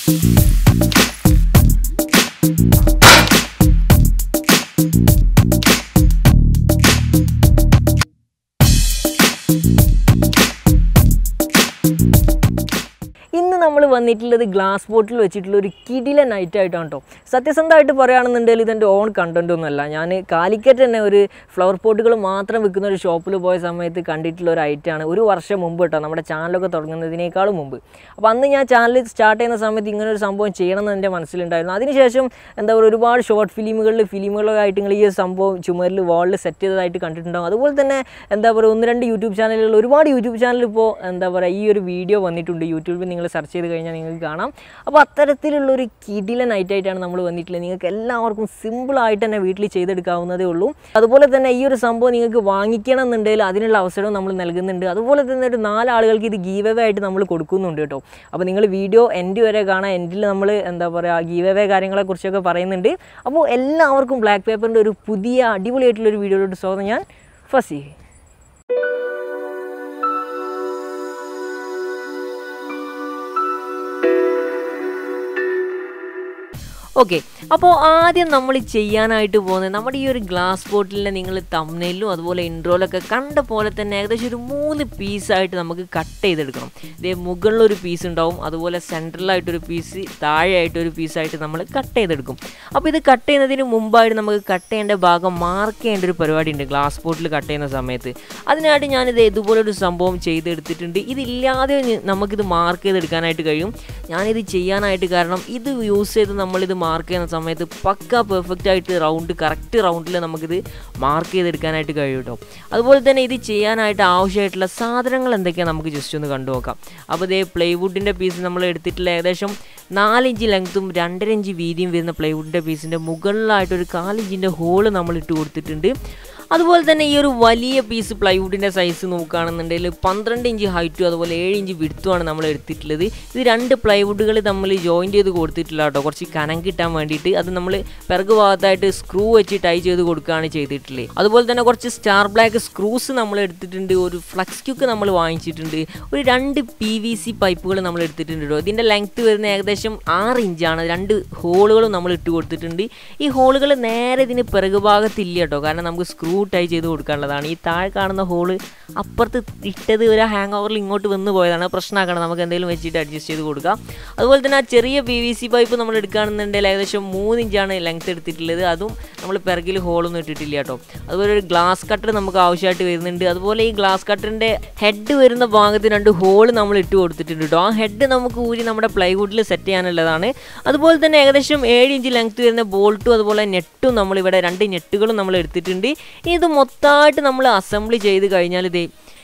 ഇന്ന് നമ്മൾ വന്നിട്ടുള്ളത് ഗ്ലാസ് ബോട്ടിൽ വെച്ചിട്ടുള്ള ഒരു കിടില നൈറ്റ് ആയിട്ടാണ് കേട്ടോ സത്യസന്ധമായിട്ട് പറയുകയാണെന്നുണ്ടെങ്കിൽ ഇതെൻ്റെ ഓൺ കണ്ടൻ്റ് ഒന്നുമല്ല ഞാൻ കാലിക്കറ്റ് തന്നെ ഒരു ഫ്ലവർ പോട്ടുകൾ മാത്രം വിൽക്കുന്ന ഒരു ഷോപ്പിൽ പോയ സമയത്ത് കണ്ടിട്ടുള്ള ഒരു ഐറ്റമാണ് ഒരു വർഷം മുമ്പ് കേട്ടോ നമ്മുടെ ചാനലൊക്കെ തുടങ്ങുന്നതിനേക്കാളും മുമ്പ് അപ്പോൾ അന്ന് ഞാൻ ചാനൽ സ്റ്റാർട്ട് ചെയ്യുന്ന സമയത്ത് ഇങ്ങനെ ഒരു സംഭവം ചെയ്യണമെന്ന് എൻ്റെ മനസ്സിലുണ്ടായിരുന്നു അതിനുശേഷം എന്താ പറയുക ഒരുപാട് ഷോർട്ട് ഫിലിമുകളിൽ ഫിലിമുകളൊക്കെ ആയിട്ട് നിങ്ങൾ ഈ ഒരു സംഭവം ചുമരിൽ വാളിൽ സെറ്റ് ചെയ്തതായിട്ട് കണ്ടിട്ടുണ്ടാകും അതുപോലെ തന്നെ എന്താ പറയുക ഒന്ന് രണ്ട് യൂട്യൂബ് ചാനലുകൾ ഒരുപാട് യൂട്യൂബ് ചാനൽ ഇപ്പോൾ എന്താ പറയുക ഈ ഒരു വീഡിയോ വന്നിട്ടുണ്ട് യൂട്യൂബിൽ നിങ്ങൾ സെർച്ച് ചെയ്ത് കഴിഞ്ഞാൽ നിങ്ങൾക്ക് കാണാം അപ്പോൾ അത്തരത്തിലുള്ളൊരു കിടില നൈറ്റ് ആയിട്ടാണ് നമ്മൾ വന്നിട്ടുള്ളത് നിങ്ങൾക്ക് എല്ലാവർക്കും സിമ്പിളായിട്ട് തന്നെ വീട്ടിൽ ചെയ്തെടുക്കാവുന്നതേ ഉള്ളൂ അതുപോലെ തന്നെ ഈ ഒരു സംഭവം നിങ്ങൾക്ക് വാങ്ങിക്കണം എന്നുണ്ടെങ്കിൽ അതിനുള്ള അവസരവും നമ്മൾ നൽകുന്നുണ്ട് അതുപോലെ തന്നെ ഒരു നാലാളുകൾക്ക് ഇത് ഗീവ് അവേ ആയിട്ട് നമ്മൾ കൊടുക്കുന്നുണ്ട് കേട്ടോ അപ്പോൾ നിങ്ങൾ വീഡിയോ എൻഡ് വരെ കാണാം എൻഡിൽ നമ്മൾ എന്താ പറയുക ഗീവ് അവേ കാര്യങ്ങളെക്കുറിച്ചൊക്കെ പറയുന്നുണ്ട് അപ്പോൾ എല്ലാവർക്കും ബ്ലാക്ക് പേപ്പറിൻ്റെ ഒരു പുതിയ അടിപൊളിയായിട്ടുള്ളൊരു വീഡിയോയിലോട്ട് സ്വാഗതം ഞാൻ ഫസി ഓക്കെ അപ്പോൾ ആദ്യം നമ്മൾ ചെയ്യാനായിട്ട് പോകുന്നത് നമ്മുടെ ഈ ഒരു ഗ്ലാസ് ബോട്ടിലിനെ നിങ്ങൾ തമ്മിലും അതുപോലെ ഇൻട്രോയിലൊക്കെ കണ്ട പോലെ തന്നെ ഏകദേശം ഒരു മൂന്ന് പീസായിട്ട് നമുക്ക് കട്ട് ചെയ്തെടുക്കണം ഇതേ മുകളിലൊരു പീസ് ഉണ്ടാവും അതുപോലെ സെൻട്രലായിട്ടൊരു പീസ് താഴെയായിട്ടൊരു പീസായിട്ട് നമ്മൾ കട്ട് ചെയ്തെടുക്കും അപ്പോൾ ഇത് കട്ട് ചെയ്യുന്നതിന് മുമ്പായിട്ട് നമുക്ക് കട്ട് ചെയ്യേണ്ട ഭാഗം മാർക്ക് ചെയ്യേണ്ട ഒരു പരിപാടി ഉണ്ട് ഗ്ലാസ് ബോട്ടിൽ കട്ട് ചെയ്യുന്ന സമയത്ത് അതിനായിട്ട് ഞാനിത് ഇതുപോലൊരു സംഭവം ചെയ്തെടുത്തിട്ടുണ്ട് ഇതില്ലാതെ നമുക്കിത് മാർക്ക് ചെയ്തെടുക്കാനായിട്ട് കഴിയും ഞാനിത് ചെയ്യാനായിട്ട് കാരണം ഇത് യൂസ് ചെയ്ത് നമ്മളിത് മാർക്ക് ചെയ്യുന്ന സമയത്ത് പക്ക പെർഫെക്റ്റ് ആയിട്ട് റൗണ്ട് കറക്റ്റ് റൗണ്ടിൽ നമുക്കിത് മാർക്ക് ചെയ്തെടുക്കാനായിട്ട് കഴിയും കേട്ടോ അതുപോലെ തന്നെ ഇത് ചെയ്യാനായിട്ട് ആവശ്യമായിട്ടുള്ള സാധനങ്ങൾ എന്തൊക്കെയാണ് നമുക്ക് ജസ്റ്റ് ഒന്ന് കണ്ടു നോക്കാം അപ്പോൾ ഇതേ പ്ലൈവുഡിൻ്റെ പീസ് നമ്മൾ എടുത്തിട്ടുള്ള ഏകദേശം നാലിഞ്ച് ലെങ്ത്തും രണ്ടര ഇഞ്ച് വീതിയും വരുന്ന പ്ലൈവുഡിൻ്റെ പീസിൻ്റെ മുകളിലായിട്ട് ഒരു കാലിഞ്ചിൻ്റെ ഹോള് നമ്മൾ ഇട്ട് കൊടുത്തിട്ടുണ്ട് അതുപോലെ തന്നെ ഈ ഒരു വലിയ പീസ് പ്ലൈവുഡിൻ്റെ സൈസ് നോക്കുകയാണെന്നുണ്ടെങ്കിൽ പന്ത്രണ്ട് ഇഞ്ച് ഹൈറ്റും അതുപോലെ ഏഴ് ഇഞ്ച് വിടുത്തുമാണ് നമ്മൾ എടുത്തിട്ടുള്ളത് ഇത് രണ്ട് പ്ലൈവുഡുകൾ തമ്മിൽ ജോയിൻറ്റ് ചെയ്ത് കൊടുത്തിട്ടില്ല കേട്ടോ കുറച്ച് കനം കിട്ടാൻ വേണ്ടിയിട്ട് അത് നമ്മൾ പിറകു ഭാഗത്തായിട്ട് സ്ക്രൂ വെച്ച് ടൈ ചെയ്ത് കൊടുക്കുകയാണ് ചെയ്തിട്ടുള്ളത് അതുപോലെ തന്നെ കുറച്ച് സ്റ്റാർ ബ്ലാക്ക് സ്ക്രൂസ് നമ്മൾ എടുത്തിട്ടുണ്ട് ഒരു ഫ്ലക്സ് ക്യൂക്ക് നമ്മൾ വാങ്ങിച്ചിട്ടുണ്ട് ഒരു രണ്ട് പി വി സി പൈപ്പുകൾ നമ്മൾ എടുത്തിട്ടുണ്ട് കേട്ടോ ഇതിൻ്റെ ലെങ്ത്ത് വരുന്ന ഏകദേശം ആറ് ഇഞ്ചാണ് രണ്ട് ഹോളുകളും നമ്മൾ ഇട്ട് കൊടുത്തിട്ടുണ്ട് ഈ ഹോളുകൾ നേരെ ഇതിന് പിറകു ഭാഗത്തില്ല കേട്ടോ കാരണം നമുക്ക് സ്ക്രൂ ടൈ ചെയ്ത് കൊടുക്കാനുള്ളതാണ് ഈ താഴെ കാണുന്ന ഹോള് അപ്പുറത്ത് ഇട്ടത് ഒരു ഹാങ് ഓവറിൽ ഇങ്ങോട്ട് വന്ന് പോയതാണ് പ്രശ്നമാക്കണം നമുക്ക് എന്തെങ്കിലും വെച്ചിട്ട് അഡ്ജസ്റ്റ് ചെയ്ത് കൊടുക്കാം അതുപോലെ തന്നെ ആ ചെറിയ പി വി സി പൈപ്പ് നമ്മൾ എടുക്കുകയാണെന്നുണ്ടെങ്കിൽ ഏകദേശം മൂന്ന് ഇഞ്ചാണ് ലെങ്ത് എടുത്തിട്ടുള്ളത് അതും നമ്മൾ പിറകിൽ ഹോളൊന്നും ഇട്ടിട്ടില്ല കേട്ടോ അതുപോലെ ഒരു ഗ്ലാസ് കട്ടർ നമുക്ക് ആവശ്യമായിട്ട് വരുന്നുണ്ട് അതുപോലെ ഈ ഗ്ലാസ് കട്ടറിൻ്റെ ഹെഡ് വരുന്ന ഭാഗത്ത് രണ്ട് ഹോൾ നമ്മൾ ഇട്ട് കൊടുത്തിട്ടുണ്ട് കേട്ടോ ആ ഹെഡ് നമുക്ക് ഊരി നമ്മുടെ പ്ലൈവുഡിൽ സെറ്റ് ചെയ്യാനുള്ളതാണ് അതുപോലെ തന്നെ ഏകദേശം ഏഴ് ഇഞ്ച് ലെങ്ത് വരുന്ന ബോൾട്ടും അതുപോലെ നെറ്റും നമ്മളിവിടെ രണ്ട് നെറ്റുകളും നമ്മൾ എടുത്തിട്ടുണ്ട് ഇത് മൊത്തമായിട്ട് നമ്മൾ അസംബ്ലി ചെയ്ത് കഴിഞ്ഞാൽ ഇതേ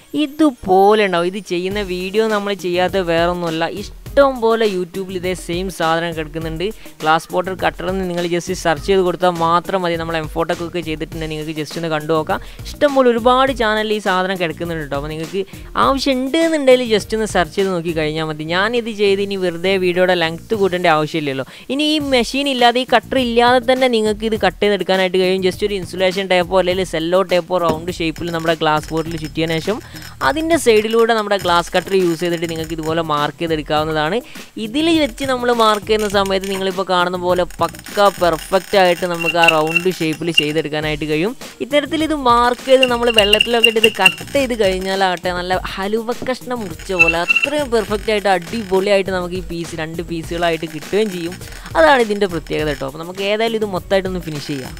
ഇതുപോലെ ഉണ്ടാവും ഇത് ചെയ്യുന്ന വീഡിയോ നമ്മൾ ചെയ്യാത്ത വേറൊന്നുമല്ല ഇഷ്ടം പോലെ യൂട്യൂബിൽ ഇതേ സെയിം സാധനം കിടക്കുന്നുണ്ട് ഗ്ലാസ് ബോട്ടർ കട്ടർ എന്ന് നിങ്ങൾ ജസ്റ്റ് സെർച്ച് ചെയ്ത് കൊടുത്താൽ മാത്രം മതി നമ്മൾ എംഫോട്ടൊക്കെ ഒക്കെ ചെയ്തിട്ടുണ്ടെങ്കിൽ നിങ്ങൾക്ക് ജസ്റ്റ് ഒന്ന് കണ്ടു നോക്കാം ഇഷ്ടംപോലെ ഒരുപാട് ചാനലിൽ ഈ സാധനം കിടക്കുന്നുണ്ട് കേട്ടോ അപ്പോൾ നിങ്ങൾക്ക് ആവശ്യമുണ്ട് എന്നുണ്ടെങ്കിൽ ജസ്റ്റ് ഒന്ന് സെർച്ച് ചെയ്ത് നോക്കി കഴിഞ്ഞാൽ മതി ഞാനിത് ചെയ്ത് ഇനി വെറുതെ വീഡിയോയുടെ ലെങ്ത്ത് കൂട്ടേണ്ട ആവശ്യമില്ലല്ലോ ഇനി ഈ മെഷീൻ ഇല്ലാതെ ഈ കട്ടർ ഇല്ലാതെ തന്നെ നിങ്ങൾക്ക് ഇത് കട്ട് ചെയ്തെടുക്കാനായിട്ട് കഴിയും ജസ്റ്റ് ഒരു ഇൻസുലേഷൻ ടേപ്പോ അല്ലെങ്കിൽ സെല്ലോ ടേപ്പോ റൗണ്ട് ഷേപ്പിൽ നമ്മുടെ ഗ്ലാസ് ബോട്ടിൽ ചുറ്റിയതിനു ശേഷം അതിൻ്റെ സൈഡിലൂടെ നമ്മുടെ ഗ്ലാസ് കട്ടർ യൂസ് ചെയ്തിട്ട് നിങ്ങൾക്ക് ഇതുപോലെ മാർക്ക് ചെയ്തെടുക്കാവുന്നതാണ് ഇതിൽ വെച്ച് നമ്മൾ മാർക്ക് ചെയ്യുന്ന സമയത്ത് നിങ്ങളിപ്പോൾ കാണുന്ന പോലെ പക്ക പെർഫെക്റ്റ് ആയിട്ട് നമുക്ക് ആ റൗണ്ട് ഷേപ്പിൽ ചെയ്തെടുക്കാനായിട്ട് കഴിയും ഇത്തരത്തിൽ ഇത് മാർക്ക് ചെയ്ത് നമ്മൾ വെള്ളത്തിലൊക്കെ ഇട്ട് ഇത് കട്ട് ചെയ്ത് കഴിഞ്ഞാലാകട്ടെ നല്ല ഹലുവ കഷ്ണം മുറിച്ച പോലെ അത്രയും പെർഫെക്റ്റ് ആയിട്ട് അടിപൊളിയായിട്ട് നമുക്ക് ഈ പീസ് രണ്ട് പീസുകളായിട്ട് കിട്ടുകയും ചെയ്യും അതാണ് ഇതിൻ്റെ പ്രത്യേകത കേട്ടോ അപ്പോൾ നമുക്ക് ഏതായാലും ഇത് മൊത്തമായിട്ടൊന്ന് ഫിനിഷ് ചെയ്യാം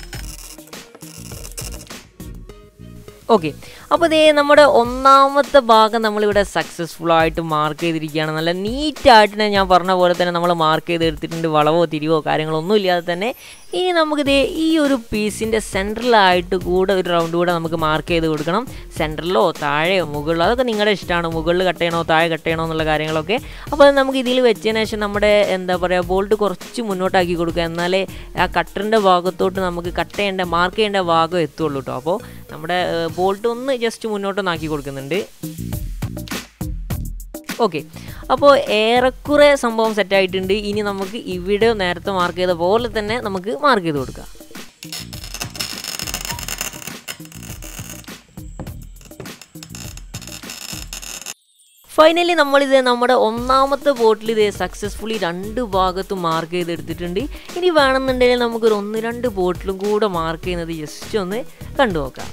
ഓക്കെ അപ്പോൾ ഇതേ നമ്മുടെ ഒന്നാമത്തെ ഭാഗം നമ്മളിവിടെ സക്സസ്ഫുൾ ആയിട്ട് മാർക്ക് ചെയ്തിരിക്കുകയാണ് നല്ല നീറ്റായിട്ട് തന്നെ ഞാൻ പറഞ്ഞ പോലെ തന്നെ നമ്മൾ മാർക്ക് ചെയ്തെടുത്തിട്ടുണ്ട് വളവോ തിരിവോ കാര്യങ്ങളൊന്നും ഇല്ലാതെ തന്നെ ഇനി നമുക്കിത് ഈ ഒരു പീസിൻ്റെ സെൻട്രലായിട്ട് കൂടെ ഒരു റൗണ്ട് കൂടെ നമുക്ക് മാർക്ക് ചെയ്ത് കൊടുക്കണം സെൻട്രലിലോ താഴെയോ മുകളിലോ അതൊക്കെ നിങ്ങളുടെ ഇഷ്ടമാണ് മുകളിൽ കട്ട് ചെയ്യണോ താഴെ കട്ട് ചെയ്യണോ എന്നുള്ള കാര്യങ്ങളൊക്കെ അപ്പോൾ അത് നമുക്ക് ഇതിൽ വെച്ചതിന് ശേഷം നമ്മുടെ എന്താ പറയുക ബോൾട്ട് കുറച്ച് മുന്നോട്ടാക്കി കൊടുക്കുക എന്നാലേ ആ കട്ടറിൻ്റെ ഭാഗത്തോട്ട് നമുക്ക് കട്ട് ചെയ്യേണ്ട മാർക്ക് ചെയ്യേണ്ട ഭാഗം എത്തുള്ളൂ കേട്ടോ അപ്പോൾ നമ്മുടെ ബോൾട്ട് ഒന്ന് ജസ്റ്റ് മുന്നോട്ടൊന്നാക്കി കൊടുക്കുന്നുണ്ട് ഓക്കെ അപ്പോൾ ഏറെക്കുറെ സംഭവം സെറ്റായിട്ടുണ്ട് ഇനി നമുക്ക് ഇവിടെ നേരത്തെ മാർക്ക് ചെയ്ത പോലെ തന്നെ നമുക്ക് മാർക്ക് ചെയ്ത് കൊടുക്കാം ഫൈനലി നമ്മളിത് നമ്മുടെ ഒന്നാമത്തെ ബോട്ടിൽ ഇത് സക്സസ്ഫുള്ളി രണ്ട് ഭാഗത്തും മാർക്ക് ചെയ്തെടുത്തിട്ടുണ്ട് ഇനി വേണമെന്നുണ്ടെങ്കിൽ നമുക്കൊരു ഒന്ന് രണ്ട് ബോട്ടിലും കൂടെ മാർക്ക് ചെയ്യുന്നത് ജസ്റ്റ് ഒന്ന് കണ്ടു നോക്കാം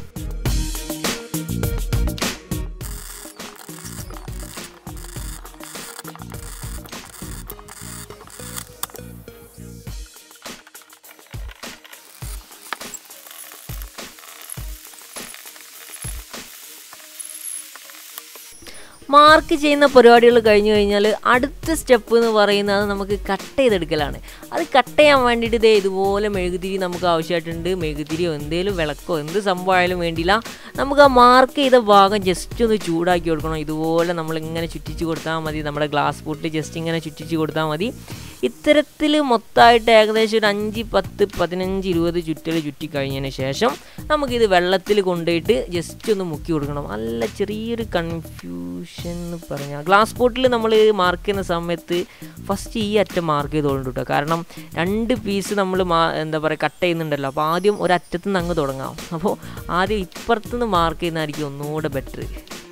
മാർക്ക് ചെയ്യുന്ന പരിപാടികൾ കഴിഞ്ഞു കഴിഞ്ഞാൽ അടുത്ത സ്റ്റെപ്പ് എന്ന് പറയുന്നത് നമുക്ക് കട്ട് ചെയ്തെടുക്കലാണ് അത് കട്ട് ചെയ്യാൻ വേണ്ടിയിട്ട് ഇതേ ഇതുപോലെ മെഴുകുതിരി നമുക്ക് ആവശ്യമായിട്ടുണ്ട് മെഴുകുതിരിയോ എന്തെങ്കിലും വിളക്കോ എന്ത് സംഭവമായാലും വേണ്ടിയില്ല നമുക്ക് ആ മാർക്ക് ചെയ്ത ഭാഗം ജസ്റ്റ് ഒന്ന് ചൂടാക്കി കൊടുക്കണം ഇതുപോലെ നമ്മൾ ഇങ്ങനെ ചുറ്റിച്ച് കൊടുത്താൽ മതി നമ്മുടെ ഗ്ലാസ് ബോട്ടിൽ ജസ്റ്റ് ഇങ്ങനെ ചുറ്റിച്ച് കൊടുത്താൽ മതി ഇത്തരത്തിൽ മൊത്തമായിട്ട് ഏകദേശം ഒരു അഞ്ച് പത്ത് പതിനഞ്ച് ഇരുപത് ചുറ്റൽ ചുറ്റി കഴിഞ്ഞതിന് ശേഷം നമുക്കിത് വെള്ളത്തിൽ കൊണ്ടുപോയിട്ട് ജസ്റ്റ് ഒന്ന് മുക്കി കൊടുക്കണം നല്ല ചെറിയൊരു കൺഫ്യൂഷൻ എന്ന് പറഞ്ഞാൽ ഗ്ലാസ് ബോട്ടിൽ നമ്മൾ മാർക്ക് ചെയ്യുന്ന സമയത്ത് ഫസ്റ്റ് ഈ അറ്റം മാർക്ക് ചെയ്തോണ്ട് കേട്ടോ കാരണം രണ്ട് പീസ് നമ്മൾ മാ എന്താ പറയുക കട്ട് ചെയ്യുന്നുണ്ടല്ലോ അപ്പോൾ ആദ്യം ഒരറ്റത്തു നിന്ന് അങ്ങ് തുടങ്ങാം അപ്പോൾ ആദ്യം ഇപ്പുറത്തുനിന്ന് മാർക്ക് ചെയ്യുന്നതായിരിക്കും ഒന്നുകൂടെ ബെറ്റർ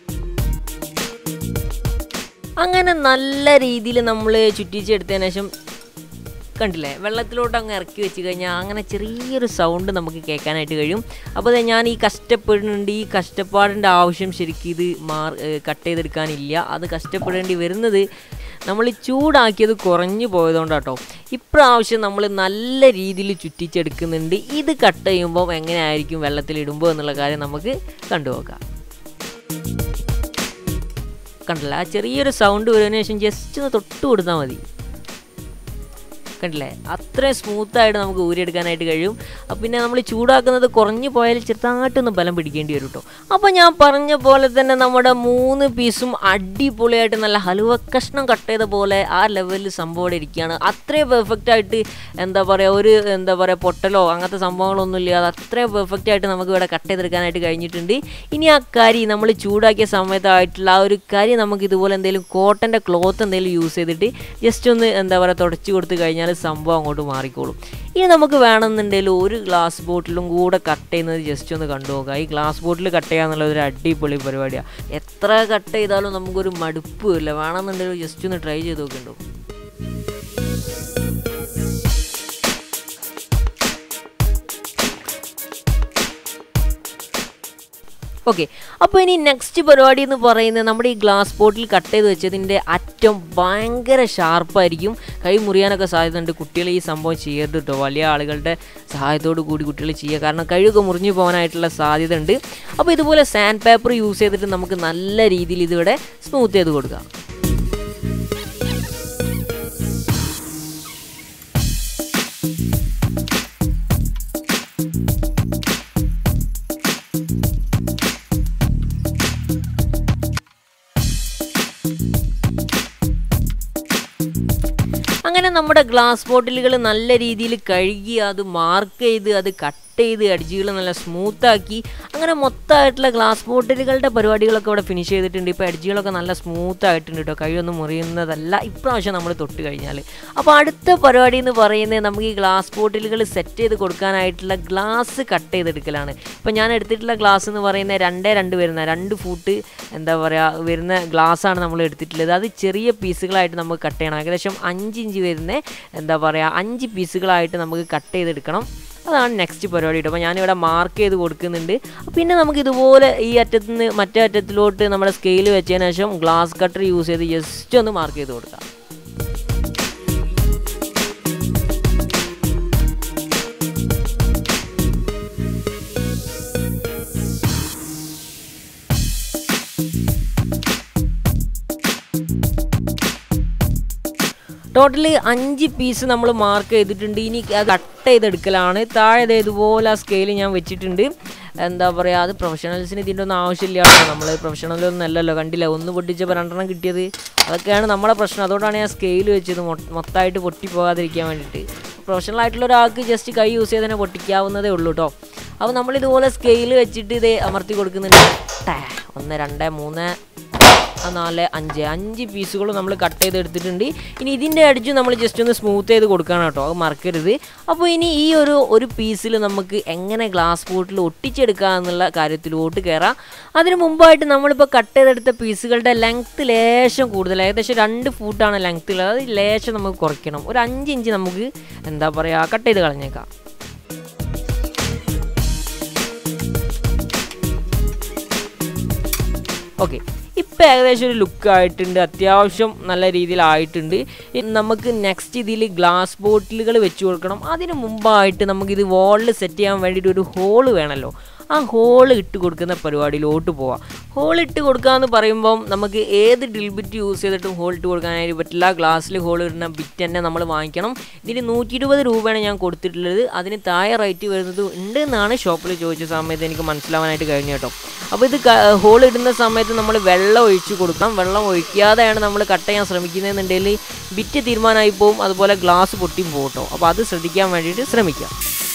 അങ്ങനെ നല്ല രീതിയിൽ നമ്മൾ ചുറ്റിച്ചെടുത്തതിന് ശേഷം കണ്ടില്ലേ വെള്ളത്തിലോട്ട് അങ്ങ് ഇറക്കി വെച്ച് കഴിഞ്ഞാൽ അങ്ങനെ ചെറിയൊരു സൗണ്ട് നമുക്ക് കേൾക്കാനായിട്ട് കഴിയും അപ്പോൾ അതെ ഞാൻ ഈ കഷ്ടപ്പെടുന്നുണ്ട് ഈ കഷ്ടപ്പാടിൻ്റെ ആവശ്യം ശരിക്കും ഇത് മാർ കട്ട് ചെയ്തെടുക്കാനില്ല അത് കഷ്ടപ്പെടേണ്ടി വരുന്നത് നമ്മൾ ചൂടാക്കിയത് കുറഞ്ഞു പോയതുകൊണ്ടാട്ടോ ഇപ്രാവശ്യം നമ്മൾ നല്ല രീതിയിൽ ചുറ്റിച്ചെടുക്കുന്നുണ്ട് ഇത് കട്ട് ചെയ്യുമ്പോൾ എങ്ങനെയായിരിക്കും വെള്ളത്തിലിടുമ്പോൾ എന്നുള്ള കാര്യം നമുക്ക് കണ്ടുനോക്കാം കണ്ടില്ല ആ ചെറിയൊരു സൗണ്ട് വരുന്നതിന് ശേഷം ജസ്റ്റ് ഒന്ന് തൊട്ട് കൊടുത്താൽ മതി കണ്ടില്ലേ അത്രയും സ്മൂത്തായിട്ട് നമുക്ക് ഊരിയെടുക്കാനായിട്ട് കഴിയും അപ്പം പിന്നെ നമ്മൾ ചൂടാക്കുന്നത് കുറഞ്ഞു പോയാൽ ചെറുതായിട്ടൊന്ന് ബലം പിടിക്കേണ്ടി വരും കേട്ടോ അപ്പോൾ ഞാൻ പറഞ്ഞ പോലെ തന്നെ നമ്മുടെ മൂന്ന് പീസും അടിപൊളിയായിട്ട് നല്ല ഹലുവ കഷ്ണം കട്ട് ചെയ്ത പോലെ ആ ലെവലിൽ സംഭവം ഇവിടെ ഇരിക്കുകയാണ് അത്രയും പെർഫെക്റ്റ് ആയിട്ട് എന്താ പറയുക ഒരു എന്താ പറയുക പൊട്ടലോ അങ്ങനത്തെ സംഭവങ്ങളൊന്നും ഇല്ലാതെ അത്രയും പെർഫെക്റ്റ് ആയിട്ട് നമുക്ക് ഇവിടെ കട്ട് ചെയ്തെടുക്കാനായിട്ട് കഴിഞ്ഞിട്ടുണ്ട് ഇനി ആ കരി നമ്മൾ ചൂടാക്കിയ സമയത്തായിട്ടുള്ള ആ ഒരു കരി നമുക്ക് ഇതുപോലെ എന്തെങ്കിലും കോട്ടൻ്റെ ക്ലോത്ത് എന്തെങ്കിലും യൂസ് ചെയ്തിട്ട് ജസ്റ്റ് ഒന്ന് എന്താ പറയുക തുടച്ച് കൊടുത്ത് കഴിഞ്ഞാൽ സംഭവം അങ്ങോട്ട് മാറിക്കോളും ഇനി നമുക്ക് വേണമെന്നുണ്ടെങ്കിൽ ഒരു ഗ്ലാസ് ബോട്ടിലും കൂടെ കട്ട് ചെയ്യുന്നത് ജസ്റ്റ് ഒന്ന് കണ്ടു നോക്കാം ഈ ഗ്ലാസ് ബോട്ടിൽ കട്ട് ചെയ്യാന്നുള്ള ഒരു അടിപൊളി പരിപാടിയാണ് എത്ര കട്ട് ചെയ്താലും നമുക്കൊരു മടുപ്പ് ഇല്ല വേണമെന്നുണ്ടെങ്കിൽ ജസ്റ്റ് ഒന്ന് ട്രൈ ചെയ്ത് നോക്കണ്ടോ ഓക്കെ അപ്പോൾ ഇനി നെക്സ്റ്റ് പരിപാടി എന്ന് പറയുന്നത് നമ്മുടെ ഈ ഗ്ലാസ് ബോട്ടിൽ കട്ട് ചെയ്ത് വെച്ചതിൻ്റെ അറ്റം ഭയങ്കര ഷാർപ്പായിരിക്കും കൈ മുറിയാനൊക്കെ സാധ്യതയുണ്ട് കുട്ടികൾ ഈ സംഭവം ചെയ്യരുത് കേട്ടോ വലിയ ആളുകളുടെ സഹായത്തോടു കൂടി കുട്ടികൾ ചെയ്യുക കാരണം കഴിവൊക്കെ മുറിഞ്ഞു പോകാനായിട്ടുള്ള സാധ്യത ഉണ്ട് അപ്പോൾ ഇതുപോലെ സാൻഡ് പേപ്പർ യൂസ് ചെയ്തിട്ട് നമുക്ക് നല്ല രീതിയിൽ ഇതിവിടെ സ്മൂത്ത് ചെയ്ത് കൊടുക്കാം അങ്ങനെ നമ്മുടെ ഗ്ലാസ് ബോട്ടിലുകൾ നല്ല രീതിയിൽ കഴുകി അത് മാർക്ക് ചെയ്ത് അത് കട്ട് ചെയ്ത് അടിച്ചുകൾ നല്ല സ്മൂത്താക്കി അങ്ങനെ മൊത്തമായിട്ടുള്ള ഗ്ലാസ് ബോട്ടിലുകളുടെ പരിപാടികളൊക്കെ ഇവിടെ ഫിനിഷ് ചെയ്തിട്ടുണ്ട് ഇപ്പോൾ അടിച്ചുകളൊക്കെ നല്ല സ്മൂത്ത് ആയിട്ടുണ്ട് കേട്ടോ കഴിയൊന്നും മുറിയുന്നതല്ല ഇപ്രാവശ്യം നമ്മൾ തൊട്ട് കഴിഞ്ഞാൽ അപ്പോൾ അടുത്ത പരിപാടി എന്ന് പറയുന്നത് നമുക്ക് ഈ ഗ്ലാസ് ബോട്ടിലുകൾ സെറ്റ് ചെയ്ത് കൊടുക്കാനായിട്ടുള്ള ഗ്ലാസ് കട്ട് ചെയ്തെടുക്കലാണ് ഇപ്പോൾ ഞാൻ എടുത്തിട്ടുള്ള ഗ്ലാസ് എന്ന് പറയുന്നത് രണ്ടേ രണ്ട് വരുന്ന രണ്ട് ഫൂട്ട് എന്താ പറയുക വരുന്ന ഗ്ലാസ്സാണ് നമ്മൾ എടുത്തിട്ടുള്ളത് അത് ചെറിയ പീസുകളായിട്ട് നമുക്ക് കട്ട് ചെയ്യണം ഏകദേശം അഞ്ച് ഇഞ്ച് വരുന്ന എന്താ പറയുക അഞ്ച് പീസുകളായിട്ട് നമുക്ക് കട്ട് ചെയ്തെടുക്കണം അതാണ് നെക്സ്റ്റ് പരിപാടി കേട്ടോ അപ്പോൾ ഞാനിവിടെ മാർക്ക് ചെയ്ത് കൊടുക്കുന്നുണ്ട് പിന്നെ നമുക്ക് ഇതുപോലെ ഈ അറ്റത്ത് നിന്ന് മറ്റേ അറ്റത്തിലോട്ട് നമ്മുടെ സ്കെയിൽ വെച്ചതിന് ശേഷം ഗ്ലാസ് കട്ടർ യൂസ് ചെയ്ത് ജസ്റ്റ് ഒന്ന് മാർക്ക് ചെയ്ത് കൊടുക്കാം ടോട്ടലി അഞ്ച് പീസ് നമ്മൾ മാർക്ക് ചെയ്തിട്ടുണ്ട് ഇനി അത് കട്ട് ചെയ്തെടുക്കലാണ് താഴെ ദേ ഇതുപോലെ ആ സ്കെയിൽ ഞാൻ വെച്ചിട്ടുണ്ട് എന്താ പറയുക അത് പ്രൊഫഷണൽസിന് ഇതിൻ്റെ ഒന്നും ആവശ്യമില്ല നമ്മൾ പ്രൊഫഷണലൊന്നും അല്ലല്ലോ കണ്ടില്ല ഒന്ന് പൊട്ടിച്ചപ്പോൾ രണ്ടെണ്ണം കിട്ടിയത് അതൊക്കെയാണ് നമ്മളെ പ്രശ്നം അതുകൊണ്ടാണ് ഞാൻ സ്കെയിൽ വെച്ചത് മൊത്തമായിട്ട് പൊട്ടി പോകാതിരിക്കാൻ വേണ്ടിയിട്ട് പ്രൊഫഷണൽ ആയിട്ടുള്ള ഒരാൾക്ക് ജസ്റ്റ് കൈ യൂസ് ചെയ്ത് തന്നെ പൊട്ടിക്കാവുന്നതേ ഉള്ളൂ കേട്ടോ അപ്പോൾ നമ്മൾ ഇതുപോലെ സ്കെയിൽ വെച്ചിട്ട് ഇത് അമർത്തി കൊടുക്കുന്നുണ്ട് ടാ, ഒന്ന് രണ്ട് മൂന്ന് നാല് അഞ്ച് അഞ്ച് പീസുകൾ നമ്മൾ കട്ട് ചെയ്ത് എടുത്തിട്ടുണ്ട് ഇനി ഇതിൻ്റെ അടിച്ച് നമ്മൾ ജസ്റ്റ് ഒന്ന് സ്മൂത്ത് ചെയ്ത് കൊടുക്കണം കേട്ടോ അത് മറക്കരുത് അപ്പോൾ ഇനി ഈ ഒരു ഒരു പീസിൽ നമുക്ക് എങ്ങനെ ഗ്ലാസ് ബോട്ടിൽ ഒട്ടിച്ചെടുക്കുക എന്നുള്ള കാര്യത്തിലോട്ട് കയറാം അതിന് മുമ്പായിട്ട് നമ്മളിപ്പോൾ കട്ട് ചെയ്തെടുത്ത പീസുകളുടെ ലെങ്ത്ത് ലേശം കൂടുതൽ ഏകദേശം രണ്ട് ഫൂട്ടാണ് ലെങ്ത്ത് ഉള്ളത് അത് ലേശം നമുക്ക് കുറയ്ക്കണം ഒരു അഞ്ച് ഇഞ്ച് നമുക്ക് എന്താ പറയുക കട്ട് ചെയ്ത് കളഞ്ഞേക്കാം ഓക്കെ ഇപ്പം ഏകദേശം ഒരു ലുക്ക് ആയിട്ടുണ്ട് അത്യാവശ്യം നല്ല രീതിയിലായിട്ടുണ്ട് ഇനി നമുക്ക് നെക്സ്റ്റ് ഇതിൽ ഗ്ലാസ് ബോട്ടിലുകൾ വെച്ച് കൊടുക്കണം അതിന് മുമ്പായിട്ട് നമുക്കിത് വാളിൽ സെറ്റ് ചെയ്യാൻ വേണ്ടിയിട്ട് ഒരു ഹോള് വേണമല്ലോ ആ ഹോൾ ഇട്ട് കൊടുക്കുന്ന പരിപാടിയിലോട്ട് പോവാം ഹോൾ ഇട്ട് കൊടുക്കുക എന്ന് പറയുമ്പം നമുക്ക് ഏത് ഡ്രിൽ ബിറ്റ് യൂസ് ചെയ്തിട്ടും ഹോൾ ഇട്ട് കൊടുക്കാനായിട്ട് പറ്റില്ല ഗ്ലാസ്സിൽ ഹോൾ ഇടുന്ന ബിറ്റ് തന്നെ നമ്മൾ വാങ്ങിക്കണം ഇതിന് നൂറ്റി ഇരുപത് രൂപയാണ് ഞാൻ കൊടുത്തിട്ടുള്ളത് അതിന് താഴെ റേറ്റ് വരുന്നത് ഉണ്ട് എന്നാണ് ഷോപ്പിൽ ചോദിച്ച സമയത്ത് എനിക്ക് മനസ്സിലാവാനായിട്ട് കഴിഞ്ഞു കേട്ടോ അപ്പോൾ ഇത് ഹോൾ ഇടുന്ന സമയത്ത് നമ്മൾ വെള്ളം ഒഴിച്ച് കൊടുക്കണം വെള്ളം ഒഴിക്കാതെയാണ് നമ്മൾ കട്ട് ചെയ്യാൻ ശ്രമിക്കുന്നതെന്നുണ്ടെങ്കിൽ ബിറ്റ് തീരുമാനമായി പോവും അതുപോലെ ഗ്ലാസ് പൊട്ടിയും പോകും കേട്ടോ അപ്പോൾ അത് ശ്രദ്ധിക്കാൻ വേണ്ടിയിട്ട് ശ്രമിക്കാം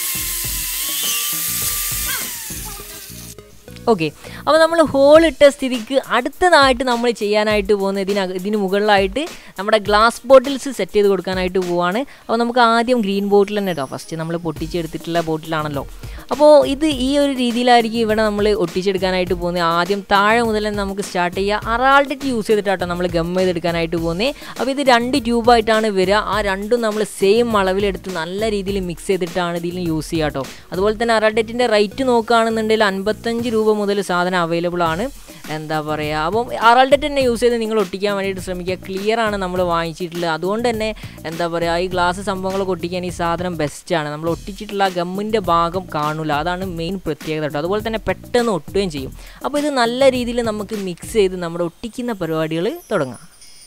ഓക്കെ അപ്പോൾ നമ്മൾ ഹോൾ ഇട്ട സ്ഥിതിക്ക് അടുത്തതായിട്ട് നമ്മൾ ചെയ്യാനായിട്ട് പോകുന്ന ഇതിന ഇതിന് മുകളിലായിട്ട് നമ്മുടെ ഗ്ലാസ് ബോട്ടിൽസ് സെറ്റ് ചെയ്ത് കൊടുക്കാനായിട്ട് പോവാണ് അപ്പോൾ നമുക്ക് ആദ്യം ഗ്രീൻ ബോട്ടിൽ തന്നെ കേട്ടോ ഫസ്റ്റ് നമ്മൾ പൊട്ടിച്ചെടുത്തിട്ടുള്ള ബോട്ടിലാണല്ലോ അപ്പോൾ ഇത് ഈ ഒരു രീതിയിലായിരിക്കും ഇവിടെ നമ്മൾ ഒട്ടിച്ചെടുക്കാനായിട്ട് പോകുന്നത് ആദ്യം താഴെ മുതൽ തന്നെ നമുക്ക് സ്റ്റാർട്ട് ചെയ്യുക അറാൾഡിറ്റ് യൂസ് ചെയ്തിട്ടാട്ടോ നമ്മൾ ഗം ചെയ്തെടുക്കാനായിട്ട് പോകുന്നത് അപ്പോൾ ഇത് രണ്ട് ട്യൂബായിട്ടാണ് വരിക ആ രണ്ടും നമ്മൾ സെയിം അളവിലെടുത്ത് നല്ല രീതിയിൽ മിക്സ് ചെയ്തിട്ടാണ് ഇതിൽ യൂസ് ചെയ്യുക കേട്ടോ അതുപോലെ തന്നെ അറാൾഡറ്റിൻ്റെ റേറ്റ് നോക്കുകയാണെന്നുണ്ടെങ്കിൽ അൻപത്തഞ്ച് രൂപ മുതൽ സാധനം അവൈലബിൾ ആണ് എന്താ പറയുക അപ്പം ആറാൾഡറ്റ് തന്നെ യൂസ് ചെയ്ത് നിങ്ങൾ ഒട്ടിക്കാൻ വേണ്ടിയിട്ട് ശ്രമിക്കുക ക്ലിയർ ആണ് നമ്മൾ വാങ്ങിച്ചിട്ടുള്ളത് അതുകൊണ്ട് തന്നെ എന്താ പറയുക ഈ ഗ്ലാസ് സംഭവങ്ങളൊക്കെ ഒട്ടിക്കാൻ ഈ സാധനം ബെസ്റ്റാണ് നമ്മൾ ഒട്ടിച്ചിട്ടുള്ള ഗമ്മിൻ്റെ ഭാഗം കാണില്ല അതാണ് മെയിൻ പ്രത്യേകത കേട്ടോ അതുപോലെ തന്നെ പെട്ടെന്ന് ഒട്ടുകയും ചെയ്യും അപ്പോൾ ഇത് നല്ല രീതിയിൽ നമുക്ക് മിക്സ് ചെയ്ത് നമ്മുടെ ഒട്ടിക്കുന്ന പരിപാടികൾ തുടങ്ങാം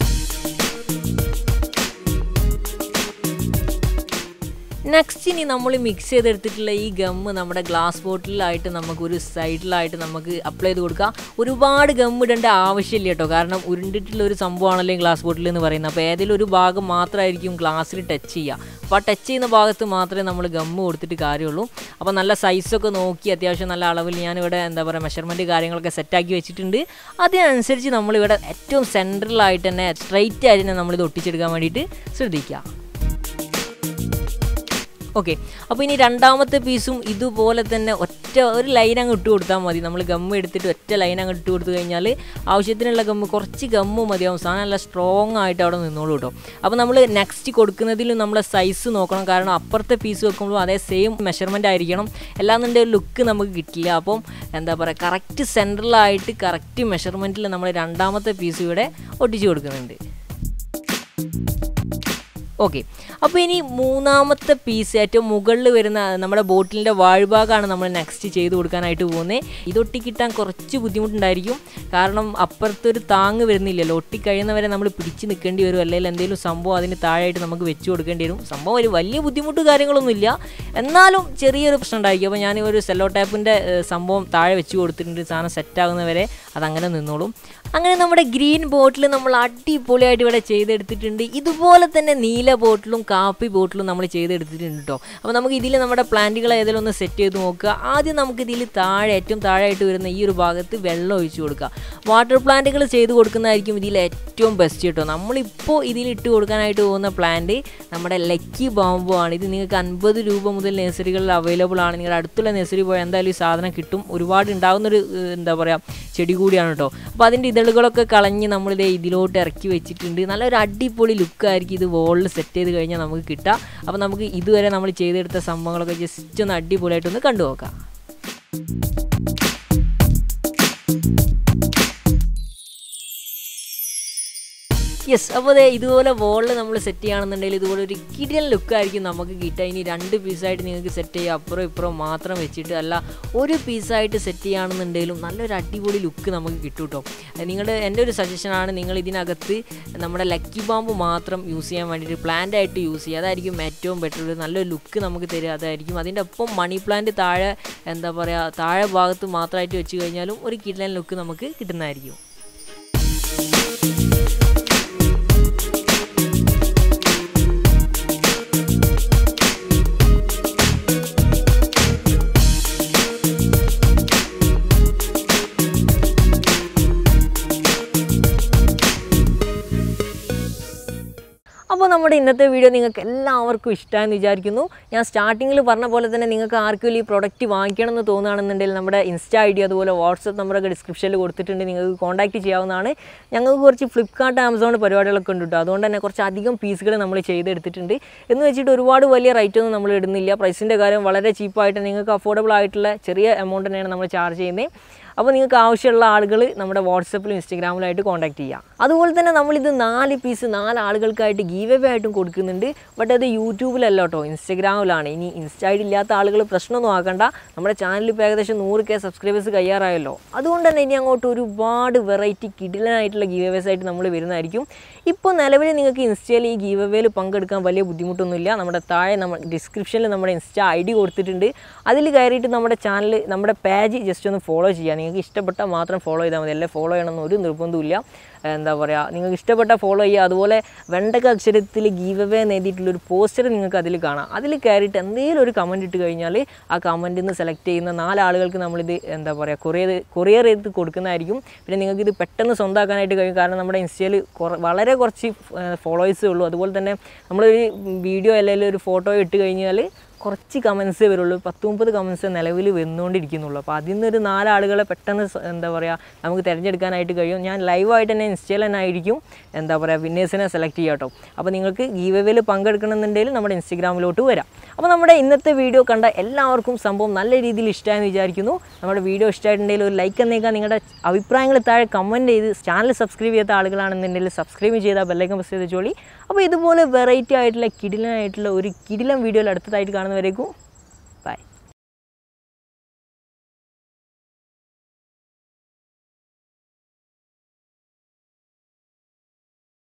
നെക്സ്റ്റ് ഇനി നമ്മൾ മിക്സ് ചെയ്തെടുത്തിട്ടുള്ള ഈ ഗമ്മ് നമ്മുടെ ഗ്ലാസ് ബോട്ടിലായിട്ട് നമുക്ക് ഒരു സൈഡിലായിട്ട് നമുക്ക് അപ്ലൈ ചെയ്ത് കൊടുക്കാം ഒരുപാട് ഗം ഇടേണ്ട ആവശ്യമില്ല കേട്ടോ കാരണം ഉരുണ്ടിട്ടുള്ള ഒരു സംഭവമാണല്ലോ ഈ ഗ്ലാസ് ബോട്ടിൽ എന്ന് പറയുന്നത് അപ്പോൾ ഏതെങ്കിലും ഒരു ഭാഗം മാത്രമായിരിക്കും ഗ്ലാസ്സിൽ ടച്ച് ചെയ്യുക അപ്പോൾ ആ ടച്ച് ചെയ്യുന്ന ഭാഗത്ത് മാത്രമേ നമ്മൾ ഗമ്മ് കൊടുത്തിട്ട് കാര്യമുള്ളൂ അപ്പോൾ നല്ല സൈസൊക്കെ നോക്കി അത്യാവശ്യം നല്ല അളവിൽ ഞാനിവിടെ എന്താ പറയുക മെഷർമെൻറ്റ് കാര്യങ്ങളൊക്കെ സെറ്റാക്കി വെച്ചിട്ടുണ്ട് അതിനനുസരിച്ച് നമ്മളിവിടെ ഏറ്റവും സെൻട്രലായിട്ട് തന്നെ സ്ട്രൈറ്റ് ആയിട്ട് തന്നെ നമ്മളിത് ഒട്ടിച്ചെടുക്കാൻ വേണ്ടിയിട്ട് ശ്രദ്ധിക്കുക ഓക്കെ അപ്പോൾ ഇനി രണ്ടാമത്തെ പീസും ഇതുപോലെ തന്നെ ഒറ്റ ഒരു ലൈൻ അങ്ങ് ഇട്ട് കൊടുത്താൽ മതി നമ്മൾ ഗമ്മ് എടുത്തിട്ട് ഒറ്റ ലൈൻ അങ്ങ് ഇട്ട് കൊടുത്തു കഴിഞ്ഞാൽ ആവശ്യത്തിനുള്ള ഗമ്മ് കുറച്ച് ഗമ്മ് മതിയാവും സാധനം നല്ല സ്ട്രോങ് ആയിട്ട് അവിടെ നിന്നോളൂ കേട്ടോ അപ്പോൾ നമ്മൾ നെക്സ്റ്റ് കൊടുക്കുന്നതിലും നമ്മളെ സൈസ് നോക്കണം കാരണം അപ്പുറത്തെ പീസ് വെക്കുമ്പോൾ അതേ സെയിം മെഷർമെൻ്റ് ആയിരിക്കണം എല്ലാന്നുണ്ടെങ്കിൽ ലുക്ക് നമുക്ക് കിട്ടില്ല അപ്പം എന്താ പറയുക കറക്റ്റ് സെൻട്രലായിട്ട് കറക്റ്റ് മെഷർമെൻറ്റിൽ നമ്മൾ രണ്ടാമത്തെ പീസ് ഇവിടെ ഒട്ടിച്ച് കൊടുക്കുന്നുണ്ട് ഓക്കെ അപ്പോൾ ഇനി മൂന്നാമത്തെ പീസ് ഏറ്റവും മുകളിൽ വരുന്ന നമ്മുടെ ബോട്ടിലിൻ്റെ വാഴ്ഭാഗമാണ് നമ്മൾ നെക്സ്റ്റ് ചെയ്ത് കൊടുക്കാനായിട്ട് പോകുന്നത് ഇതൊട്ടി കിട്ടാൻ കുറച്ച് ബുദ്ധിമുട്ടുണ്ടായിരിക്കും കാരണം അപ്പുറത്തൊരു താങ്ങ് വരുന്നില്ലല്ലോ ഒട്ടിക്കഴിയുന്നവരെ നമ്മൾ പിടിച്ച് നിൽക്കേണ്ടി വരും അല്ലെങ്കിൽ എന്തെങ്കിലും സംഭവം അതിന് താഴെയായിട്ട് നമുക്ക് വെച്ച് കൊടുക്കേണ്ടി വരും സംഭവം ഒരു വലിയ ബുദ്ധിമുട്ട് കാര്യങ്ങളൊന്നുമില്ല എന്നാലും ചെറിയൊരു പ്രശ്നം ഉണ്ടായിരിക്കും അപ്പോൾ ഞാൻ ഒരു സെല്ലോ ടാപ്പിൻ്റെ സംഭവം താഴെ വെച്ച് കൊടുത്തിട്ടുണ്ട് സാധനം സെറ്റാകുന്നവരെ അതങ്ങനെ നിന്നോളും അങ്ങനെ നമ്മുടെ ഗ്രീൻ ബോട്ടിൽ നമ്മൾ അടിപൊളിയായിട്ട് ഇവിടെ ചെയ്തെടുത്തിട്ടുണ്ട് ഇതുപോലെ തന്നെ നീല ബോട്ടിലും കാപ്പി ബോട്ടിലും നമ്മൾ ചെയ്തെടുത്തിട്ടുണ്ട് കേട്ടോ അപ്പോൾ നമുക്ക് ഇതിൽ നമ്മുടെ പ്ലാന്റുകൾ ഏതെങ്കിലും ഒന്ന് സെറ്റ് ചെയ്ത് നോക്കുക ആദ്യം നമുക്ക് ഇതിൽ താഴെ ഏറ്റവും താഴെയായിട്ട് വരുന്ന ഈ ഒരു ഭാഗത്ത് വെള്ളം ഒഴിച്ചു കൊടുക്കുക വാട്ടർ പ്ലാന്റുകൾ ചെയ്ത് കൊടുക്കുന്നതായിരിക്കും ഇതിൽ ഏറ്റവും ബെസ്റ്റ് കേട്ടോ നമ്മളിപ്പോൾ ഇതിൽ ഇട്ട് കൊടുക്കാനായിട്ട് പോകുന്ന പ്ലാന്റ് നമ്മുടെ ലക്കി ബാമ്പു ആണ് ഇത് നിങ്ങൾക്ക് അൻപത് രൂപ മുതൽ നഴ്സറികളിൽ അവൈലബിൾ ആണ് നിങ്ങളുടെ അടുത്തുള്ള നഴ്സറി പോയാൽ എന്തായാലും ഈ സാധനം കിട്ടും ഒരുപാട് ഉണ്ടാകുന്നൊരു ഏഹ്, എന്താ പറയുക ചെടി കൂടിയാണ് കേട്ടോ അപ്പോൾ അതിൻ്റെ ഇതളുകളൊക്കെ കളഞ്ഞ് നമ്മളിത് ഇതിലോട്ട് ഇറക്കി വെച്ചിട്ടുണ്ട് നല്ലൊരു അടിപൊളി ലുക്കായിരിക്കും ഇത് വോളിൽ സെറ്റ് ചെയ്ത് കഴിഞ്ഞാൽ നമുക്ക് കിട്ടുക അപ്പോൾ നമുക്ക് ഇതുവരെ നമ്മൾ ചെയ്തെടുത്ത സംഭവങ്ങളൊക്കെ ജസ്റ്റ് ഒന്ന് അടിപൊളിയായിട്ടൊന്ന് കണ്ടു നോക്കാം യെസ് അപ്പോൾ അതെ ഇതുപോലെ വോളിൽ നമ്മൾ സെറ്റ് ചെയ്യുകയാണെന്നുണ്ടെങ്കിൽ ഇതുപോലെ ഒരു കിടിയൻ ലുക്കായിരിക്കും നമുക്ക് കിട്ടുക ഇനി രണ്ട് പീസായിട്ട് നിങ്ങൾക്ക് സെറ്റ് ചെയ്യുക അപ്പുറം ഇപ്പുറം മാത്രം വെച്ചിട്ട് അല്ല ഒരു പീസായിട്ട് സെറ്റ് ചെയ്യുകയാണെന്നുണ്ടെങ്കിലും നല്ലൊരു അടിപൊളി ലുക്ക് നമുക്ക് കിട്ടും കേട്ടോ നിങ്ങളുടെ എൻ്റെ ഒരു സജഷനാണ് നിങ്ങൾ ഇതിനകത്ത് നമ്മുടെ ലക്കി ബാമ്പ് മാത്രം യൂസ് ചെയ്യാൻ വേണ്ടിയിട്ട് പ്ലാന്റ് ആയിട്ട് യൂസ് ചെയ്യുക അതായിരിക്കും ഏറ്റവും ബെറ്റർ ഒരു നല്ലൊരു ലുക്ക് നമുക്ക് തരിക അതായിരിക്കും അതിൻ്റെ ഒപ്പം മണി പ്ലാന്റ് താഴെ എന്താ പറയുക താഴെ ഭാഗത്ത് മാത്രമായിട്ട് വെച്ച് കഴിഞ്ഞാലും ഒരു കിടിലൻ ലുക്ക് നമുക്ക് കിട്ടുന്നതായിരിക്കും നമ്മുടെ ഇന്നത്തെ വീഡിയോ നിങ്ങൾക്ക് എല്ലാവർക്കും ഇഷ്ടമായെന്ന് വിചാരിക്കുന്നു ഞാൻ സ്റ്റാർട്ടിങ്ങിൽ പറഞ്ഞ പോലെ തന്നെ നിങ്ങൾക്ക് ആർക്കും ഈ പ്രൊഡക്റ്റ് വാങ്ങിക്കണം എന്ന് തോന്നുകയാണെന്നുണ്ടെങ്കിൽ നമ്മുടെ ഇൻസ്റ്റാ ഐ ഡി അതുപോലെ വാട്സപ്പ് നമ്പറൊക്കെ ഡിസ്ക്രിപ്ഷനിൽ കൊടുത്തിട്ടുണ്ട് നിങ്ങൾക്ക് കോൺടാക്റ്റ് ചെയ്യാവുന്നതാണ് ഞങ്ങൾക്ക് കുറച്ച് ഫ്ലിപ്കാർട്ട് ആമസോൺ പരിപാടികളൊക്കെ ഉണ്ട് കേട്ടോ അതുകൊണ്ട് തന്നെ കുറച്ച് അധികം പീസുകൾ നമ്മൾ ചെയ്തെടുത്തിട്ടുണ്ട് എന്ന് വെച്ചിട്ട് ഒരുപാട് വലിയ റേറ്റ് ഒന്നും നമ്മൾ ഇടുന്നില്ല പ്രൈസിൻ്റെ കാര്യം വളരെ ചീപ്പായിട്ട് നിങ്ങൾക്ക് അഫോർഡബിൾ ആയിട്ടുള്ള ചെറിയ എമൗണ്ട് തന്നെയാണ് നമ്മൾ ചാർജ് ചെയ്യുന്നത് അപ്പോൾ നിങ്ങൾക്ക് ആവശ്യമുള്ള ആളുകൾ നമ്മുടെ വാട്സപ്പിലും ഇൻസ്റ്റഗ്രാമിലായിട്ട് കോൺടാക്ട് ചെയ്യാം അതുപോലെ തന്നെ നമ്മളിത് നാല് പീസ് നാല് ആളുകൾക്കായിട്ട് ഗീവ് അവേ ആയിട്ടും കൊടുക്കുന്നുണ്ട് ബട്ട് അത് യൂട്യൂബിലല്ല കേട്ടോ ഇൻസ്റ്റഗ്രാമിലാണ് ഇനി ഇൻസ്റ്റാ ഐ ഡി ഇല്ലാത്ത ആളുകൾ പ്രശ്നമൊന്നും ആക്കണ്ട നമ്മുടെ ചാനലിൽ ഇപ്പോൾ ഏകദേശം നൂറ് കെ സബ്സ്ക്രൈബേഴ്സ് കയ്യാറായല്ലോ അതുകൊണ്ട് തന്നെ ഇനി അങ്ങോട്ട് ഒരുപാട് വെറൈറ്റി കിടിലനായിട്ടുള്ള ഗീവ് അവേസ് ആയിട്ട് നമ്മൾ വരുന്നതായിരിക്കും ഇപ്പോൾ നിലവിൽ നിങ്ങൾക്ക് ഇൻസ്റ്റയിൽ ഈ ഗീവ് അവേയിൽ പങ്കെടുക്കാൻ വലിയ ബുദ്ധിമുട്ടൊന്നുമില്ല നമ്മുടെ താഴെ നമ്മൾ ഡിസ്ക്രിപ്ഷനിൽ നമ്മുടെ ഇൻസ്റ്റ ഐ ഡി കൊടുത്തിട്ടുണ്ട് അതിൽ കയറിയിട്ട് നമ്മുടെ ചാനൽ നമ്മുടെ പേജ് ജസ്റ്റ് ഒന്ന് ഫോളോ ചെയ്യുക നിങ്ങൾക്ക് ഇഷ്ടപ്പെട്ടാൽ മാത്രം ഫോളോ ചെയ്താൽ മതി അല്ലെ ഫോളോ ചെയ്യണമെന്ന് ഒരു നിർബന്ധമില്ല എന്താ പറയുക നിങ്ങൾക്ക് ഇഷ്ടപ്പെട്ട ഫോളോ ചെയ്യുക അതുപോലെ വെണ്ടക്ക അക്ഷരത്തിൽ ഗീവ് അവേ എന്ന് എഴുതിയിട്ടുള്ളൊരു പോസ്റ്റർ നിങ്ങൾക്ക് അതിൽ കാണാം അതിൽ കയറിയിട്ട് എന്തെങ്കിലും ഒരു കമൻറ്റ് ഇട്ട് കഴിഞ്ഞാൽ ആ കമൻറ്റിൽ നിന്ന് സെലക്ട് ചെയ്യുന്ന നാലാളുകൾക്ക് നമ്മളിത് എന്താ പറയുക കൊറിയർ കൊറിയർ ചെയ്ത് കൊടുക്കുന്നതായിരിക്കും പിന്നെ നിങ്ങൾക്ക് ഇത് പെട്ടെന്ന് സ്വന്തമാക്കാനായിട്ട് കഴിയും കാരണം നമ്മുടെ ഇൻസ്റ്റയിൽ വളരെ കുറച്ച് ഫോളോവേഴ്സേ ഉള്ളൂ അതുപോലെ തന്നെ നമ്മളൊരു വീഡിയോ അല്ലെങ്കിൽ ഒരു ഫോട്ടോ ഇട്ട് കഴിഞ്ഞാൽ കുറച്ച് കമൻസേ വരുള്ളൂ പത്ത് മുപ്പത് കമൻസ് നിലവിൽ വന്നുകൊണ്ടിരിക്കുന്നുള്ളൂ അപ്പോൾ അതിൽ നിന്നൊരു നാലാളുകളെ പെട്ടെന്ന് സ- എന്താ പറയുക നമുക്ക് തിരഞ്ഞെടുക്കാനായിട്ട് കഴിയും ഞാൻ ലൈവായിട്ട് തന്നെ ഇൻസ്റ്റയിൽ തന്നെ ആയിരിക്കും എന്താ പറയുക വിന്നേഴ്സിനെ സെലക്ട് ചെയ്യാം കേട്ടോ അപ്പോൾ നിങ്ങൾക്ക് ഗീവവേയിൽ പങ്കെടുക്കണമെന്നുണ്ടെങ്കിൽ നമ്മുടെ ഇൻസ്റ്റഗ്രാമിലോട്ട് വരാം അപ്പോൾ നമ്മുടെ ഇന്നത്തെ വീഡിയോ കണ്ട എല്ലാവർക്കും സംഭവം നല്ല രീതിയിൽ ഇഷ്ടമായെന്ന് വിചാരിക്കുന്നു നമ്മുടെ വീഡിയോ ഇഷ്ടമായിട്ടുണ്ടെങ്കിൽ ഒരു ലൈക്ക് എന്നേക്കാൻ നിങ്ങളുടെ അഭിപ്രായങ്ങൾ താഴെ കമൻറ്റ് ചെയ്ത് ചാനൽ സബ്സ്ക്രൈബ് ചെയ്യാത്ത ആളുകളാണെന്നുണ്ടെങ്കിൽ സബ്സ്ക്രൈബ് ചെയ്താൽ ബെല്ലൈക്കൻ പ്രസ് ചെയ്ത് ചോളി അപ്പോൾ ഇതുപോലെ വെറൈറ്റി ആയിട്ടുള്ള കിടിലനായിട്ടുള്ള ഒരു കിടിലൻ വീഡിയോയിൽ അടുത്തതായിട്ട് കാണുന്നവരേക്കും ബൈ